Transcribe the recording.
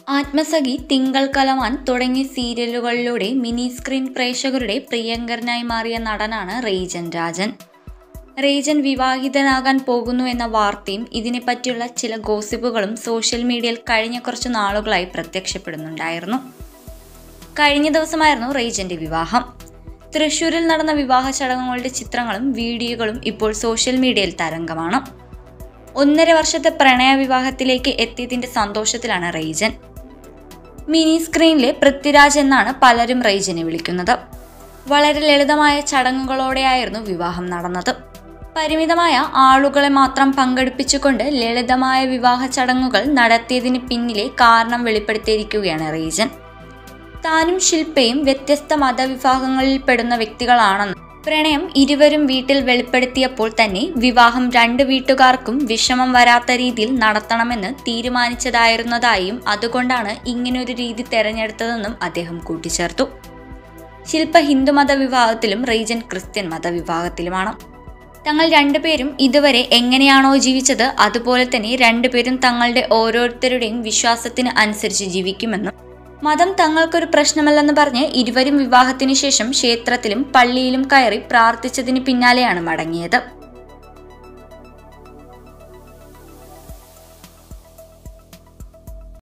ആത്മസഖി തിങ്കൾ കലവാൻ തുടങ്ങിയ സീരിയലുകളിലൂടെ mini screen പ്രേക്ഷകരുടെ പ്രിയങ്കരനായി മാറിയ നടനാണ് റെയ്ജൻ രാജൻ റെയ്ജൻ വിവാഹിതനാകാൻ പോകുന്നു എന്ന വാർത്തയും ഇതിനെപ്പറ്റിയുള്ള ചില ഗോസിപ്പുകളും സോഷ്യൽ മീഡിയയിൽ കഴിഞ്ഞ കുറച്ച് നാളുകളായി പ്രത്യക്ഷപ്പെടുന്നുണ്ടായിരുന്നു കഴിഞ്ഞ ദിവസമായിരുന്നു റെയ്ജന്റെ വിവാഹം തൃശൂരിൽ നടന്ന വിവാഹ ചടങ്ങുകളുടെ ചിത്രങ്ങളും വീഡിയോകളും ഇപ്പോൾ സോഷ്യൽ മീഡിയയിൽ തരംഗമാണ് ഒന്നര വർഷത്തെ പ്രണയ വിവാഹത്തിലേക്ക് എത്തിയതിന്റെ സന്തോഷത്തിലാണ് റെയ്ജൻ മിനി സ്ക്രീനിലെ പൃഥ്വിരാജ് എന്നാണ് പലരും റെയ്ജനെ വിളിക്കുന്നത് വളരെ ലളിതമായ ചടങ്ങുകളോടെയായിരുന്നു വിവാഹം നടന്നത് പരിമിതമായ ആളുകളെ മാത്രം പങ്കെടുപ്പിച്ചുകൊണ്ട് ലളിതമായ വിവാഹ ചടങ്ങുകൾ നടത്തിയതിന് പിന്നിലെ കാരണം വെളിപ്പെടുത്തിയിരിക്കുകയാണ് റീജൻ താനും ശില്പയും വ്യത്യസ്ത മതവിഭാഗങ്ങളിൽ പെടുന്ന വ്യക്തികളാണെന്നും പ്രണയം ഇരുവരും വീട്ടിൽ വെളിപ്പെടുത്തിയപ്പോൾ തന്നെ വിവാഹം രണ്ട് വീട്ടുകാർക്കും വിഷമം വരാത്ത രീതിയിൽ നടത്തണമെന്ന് തീരുമാനിച്ചതായിരുന്നതായും അതുകൊണ്ടാണ് ഇങ്ങനൊരു രീതി തെരഞ്ഞെടുത്തതെന്നും അദ്ദേഹം കൂട്ടിച്ചേർത്തു ശില്പ ഹിന്ദുമത വിഭാഗത്തിലും റീജൻ ക്രിസ്ത്യൻ മതവിഭാഗത്തിലുമാണ് തങ്ങൾ രണ്ടുപേരും ഇതുവരെ എങ്ങനെയാണോ ജീവിച്ചത് അതുപോലെ തന്നെ രണ്ടുപേരും തങ്ങളുടെ ഓരോരുത്തരുടെയും വിശ്വാസത്തിന് അനുസരിച്ച് ജീവിക്കുമെന്നും മതം തങ്ങൾക്കൊരു പ്രശ്നമല്ലെന്ന് പറഞ്ഞ് ഇരുവരും വിവാഹത്തിനു ശേഷം ക്ഷേത്രത്തിലും പള്ളിയിലും കയറി പ്രാർത്ഥിച്ചതിന് പിന്നാലെയാണ് മടങ്ങിയത്